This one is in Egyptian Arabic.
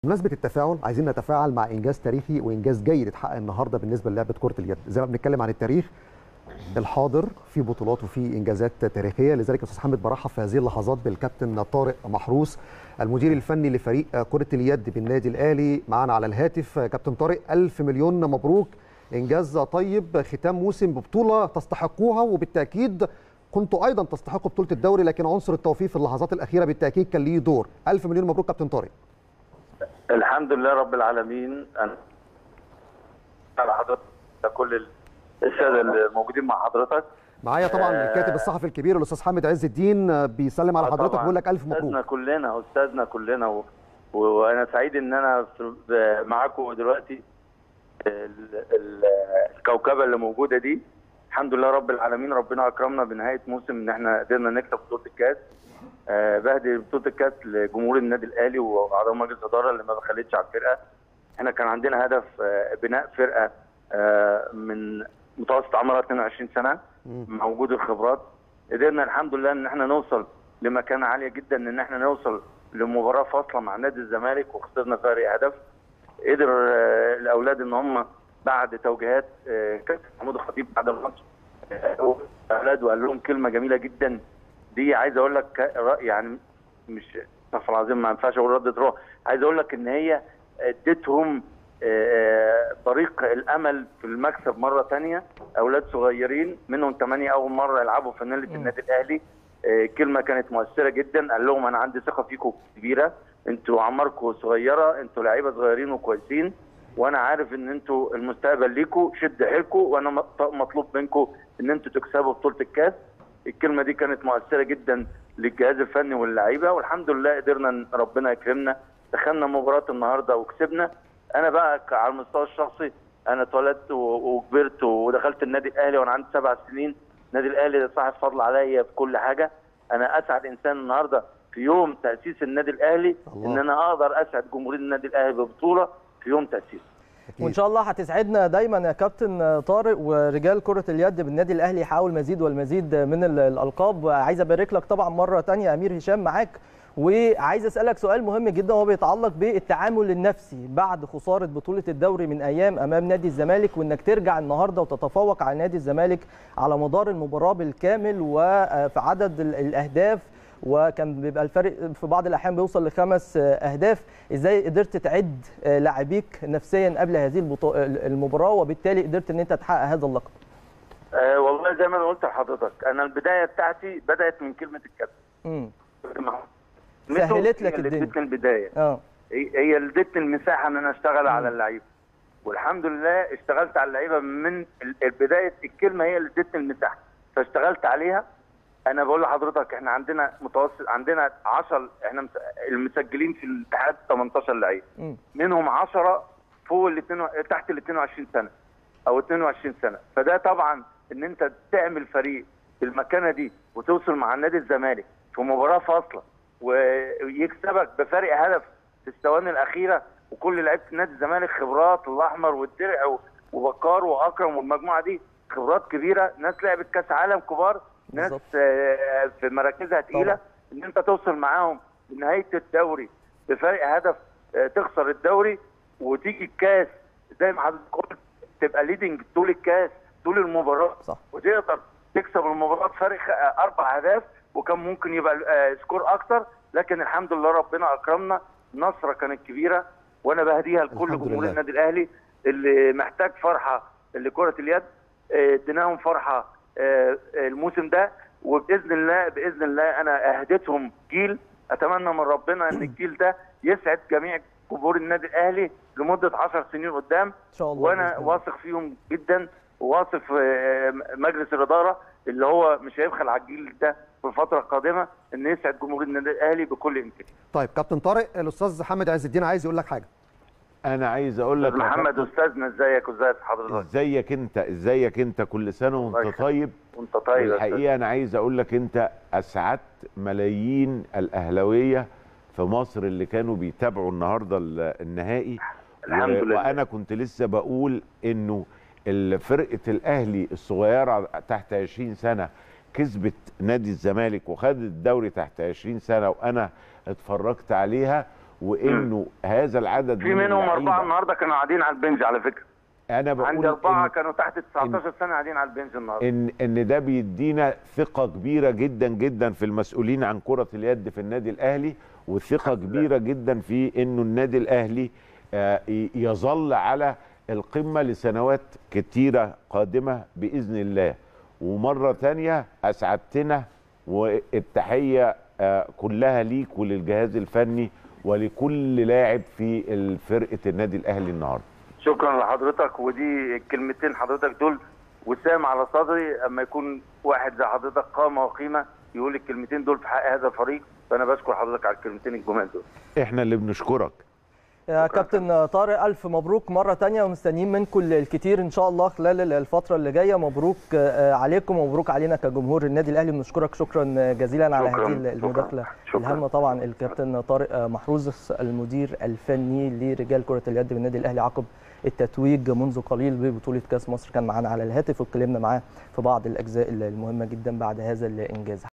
بمناسبه التفاعل عايزين نتفاعل مع انجاز تاريخي وانجاز جيد اتحقق النهارده بالنسبه للعبه كره اليد زي ما بنتكلم عن التاريخ الحاضر في بطولات وفي انجازات تاريخيه لذلك استاذ حامد برحب في هذه اللحظات بالكابتن طارق محروس المدير الفني لفريق كره اليد بالنادي الاهلي معانا على الهاتف كابتن طارق الف مليون مبروك انجاز طيب ختام موسم ببطوله تستحقوها وبالتاكيد كنتوا ايضا تستحقوا بطوله الدوري لكن عنصر التوفيق في اللحظات الاخيره بالتاكيد كان ليه دور الف مليون مبروك كابتن طارق الحمد لله رب العالمين انا على حضرتك كل الساده الموجودين مع حضرتك معايا طبعا الكاتب الصحفي الكبير الاستاذ حامد عز الدين بيسلم على حضرتك ويقول لك الف مبروك استاذنا كلنا استاذنا كلنا و... وانا سعيد ان انا معاكم دلوقتي ال... ال... الكوكبه اللي موجوده دي الحمد لله رب العالمين ربنا اكرمنا بنهايه موسم ان احنا قدرنا نكسب بطوله الكاس أه بهدي بطوله الكاس لجمهور النادي الاهلي واعضاء مجلس الاداره اللي ما بخلتش على الفرقه احنا كان عندنا هدف أه بناء فرقه أه من متوسط عمرها 22 سنه مع وجود الخبرات قدرنا الحمد لله ان احنا نوصل لمكانه عاليه جدا ان احنا نوصل لمباراه فاصله مع نادي الزمالك وخسرنا فرق هدف قدر الاولاد ان هم بعد توجيهات كابتن محمود الخطيب بعد الماتش الاولاد وقال لهم كلمه جميله جدا دي عايز اقول لك يعني مش استغفر العظيم ما ينفعش اقول رده روح عايز اقول لك ان هي اديتهم طريق الامل في المكسب مره ثانيه اولاد صغيرين منهم ثمانيه اول مره يلعبوا في فانيله النادي الاهلي كلمه كانت مؤثره جدا قال لهم انا عندي ثقه فيكم كبيره انتوا اعماركم صغيره انتوا لعيبه صغيرين وكويسين وانا عارف ان انتوا المستقبل ليكم شد حيلكم وانا مطلوب منكم ان انتوا تكسبوا بطوله الكاس الكلمه دي كانت مؤثره جدا للجهاز الفني واللعيبه والحمد لله قدرنا ربنا يكرمنا دخلنا مباراه النهارده وكسبنا انا بقى على المستوى الشخصي انا اتولدت وكبرت ودخلت النادي الاهلي وانا عندي سبع سنين النادي الاهلي صاحب فضل عليا في كل حاجه انا اسعد انسان النهارده في يوم تاسيس النادي الاهلي الله. ان انا اقدر اسعد جمهور النادي الاهلي ببطوله في يوم تاسيسه وان شاء الله هتسعدنا دايما يا كابتن طارق ورجال كره اليد بالنادي الاهلي يحاول مزيد والمزيد من الالقاب عايز ابارك لك طبعا مره ثانيه امير هشام معاك وعايز اسالك سؤال مهم جدا وهو بيتعلق بالتعامل النفسي بعد خساره بطوله الدوري من ايام امام نادي الزمالك وانك ترجع النهارده وتتفوق على نادي الزمالك على مدار المباراه بالكامل وفي عدد الاهداف وكان بيبقى الفرق في بعض الاحيان بيوصل لخمس اهداف ازاي قدرت تعد لاعبيك نفسيا قبل هذه المباراه وبالتالي قدرت ان انت تحقق هذا اللقب أه والله زي ما انا قلت لحضرتك انا البدايه بتاعتي بدات من كلمه الكابتن سهلت لك الدنيا اللي ادتني البدايه اه هي اللي ادتني المساحه ان انا اشتغل على اللعيبه والحمد لله اشتغلت على اللعيبه من البدايه الكلمه هي اللي ادتني المساحه فاشتغلت عليها انا بقول لحضرتك احنا عندنا متوسط عندنا 10 احنا المسجلين في الاتحاد 18 لعيب منهم 10 فوق ال تحت ال 22 سنه او 22 سنه فده طبعا ان انت تعمل فريق في المكانه دي وتوصل مع نادي الزمالك في مباراه فاصله ويكسبك بفارق هدف في الثواني الاخيره وكل لعيبه نادي الزمالك خبرات الاحمر والدرع وبكار واكرم والمجموعه دي خبرات كبيره ناس لعبت كاس عالم كبار ناس في مراكزها تقيله ان انت توصل معاهم لنهايه الدوري بفارق هدف تخسر الدوري وتيجي الكاس زي ما حضرتك قلت تبقى ليدنج طول الكاس طول المباراه صح. وتقدر تكسب المباراه بفارق اربع اهداف وكان ممكن يبقى سكور اكتر لكن الحمد لله ربنا اكرمنا نصره كانت كبيره وانا بهديها لكل جمهور النادي الاهلي اللي محتاج فرحه لكره اليد اديناهم فرحه الموسم ده وباذن الله باذن الله انا اهديتهم جيل اتمنى من ربنا ان الجيل ده يسعد جميع جمهور النادي الاهلي لمده 10 سنين قدام ان شاء الله وانا واثق فيهم جدا وواثق في مجلس الاداره اللي هو مش هيبخل على الجيل ده في الفتره القادمه ان يسعد جمهور النادي الاهلي بكل امكان. طيب كابتن طارق الاستاذ حامد عز الدين عايز يقول لك حاجه. انا عايز اقول لك محمد استاذنا ازيك وازي حضرتك ازيك انت ازيك انت كل سنه وانت طيب وانت طيب الحقيقه انا عايز اقول لك انت اسعدت ملايين الاهلاويه في مصر اللي كانوا بيتابعوا النهارده النهائي الحمد لله وانا كنت لسه بقول انه فرقه الاهلي الصغيره تحت 20 سنه كسبت نادي الزمالك وخدت الدوري تحت 20 سنه وانا اتفرجت عليها وانه هذا العدد في منهم اللعيبة- اربعه النهارده كانوا قاعدين على البنج على فكره انا بقول عندي اربعه إن كانوا تحت 19 سنه قاعدين على البنج النهارده ان ان ده بيدينا ثقه كبيره جدا جدا في المسؤولين عن كره اليد في النادي الاهلي وثقه كبيره جدا في انه النادي الاهلي آه، ي- يظل على القمه لسنوات كتيره قادمه باذن الله ومره تانية اسعدتنا والتحيه آه، كلها ليك وللجهاز الفني ولكل لاعب في فرقه النادي الاهلي النهارده شكرا لحضرتك ودي الكلمتين حضرتك دول وسام على صدري اما يكون واحد زي حضرتك قامه وقيمه يقول الكلمتين دول في حق هذا الفريق فانا بشكر حضرتك على الكلمتين الجمال دول احنا اللي بنشكرك يا كابتن طارق الف مبروك مره تانية ومستنيين منكم الكتير ان شاء الله خلال الفتره اللي جايه مبروك آه، عليكم ومبروك علينا كجمهور النادي الاهلي بنشكرك شكرا جزيلا على شكراً، هذه شكراً، المداخله شكراً. الهامه طبعا الكابتن طارق محروز المدير الفني لرجال كره اليد بالنادي الاهلي عقب التتويج منذ قليل ببطوله كاس مصر كان معانا على الهاتف واتكلمنا معاه في بعض الاجزاء المهمه جدا بعد هذا الانجاز